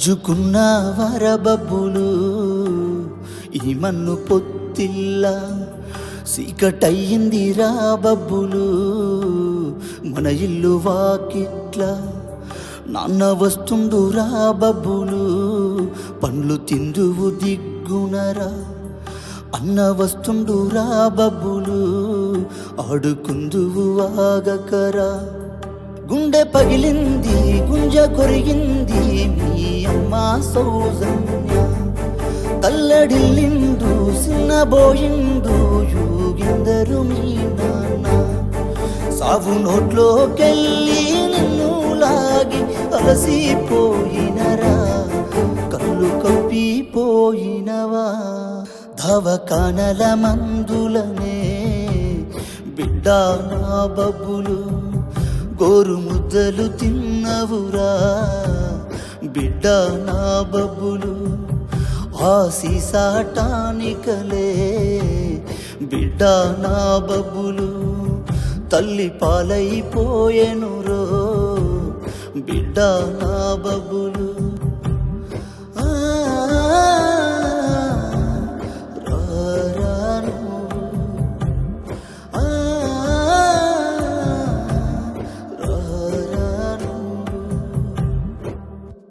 గుంజుకున్న వరబబ్బులు ఈ మన్ను పొత్తిల్లా సీకటయ్యింది రా బబ్బులు మన ఇల్లు వాకిట్లా నాన్న వస్తుండు రా బబ్బులు పండ్లు తిందువు దిగ్గునరా అన్న వస్తుండు రా బబ్బులు ఆడుకుందువు ఆగకరా గుండె పగిలింది గుంజ కొరిగింది మీ అమ్మ సౌజన్య తల్లడిల్లిందు సిన్నబోయిందు యూగిందరు మీ నాన్న సావు నోట్లోకెళ్ళి నిన్ను లాగి అలసిపోయినరా కళ్ళు కప్పిపోయినవా ధవకానల మందులనే బిడ్డ నా బబ్బులు గోరు ముద్దలు తిన్నవురా బిడ్డ నా బబ్బులు ఆ సీసాటానికలే బిడ్డ నా బబ్బులు తల్లి పాలైపోయెనురో బిడ్డ నా బబ్బులు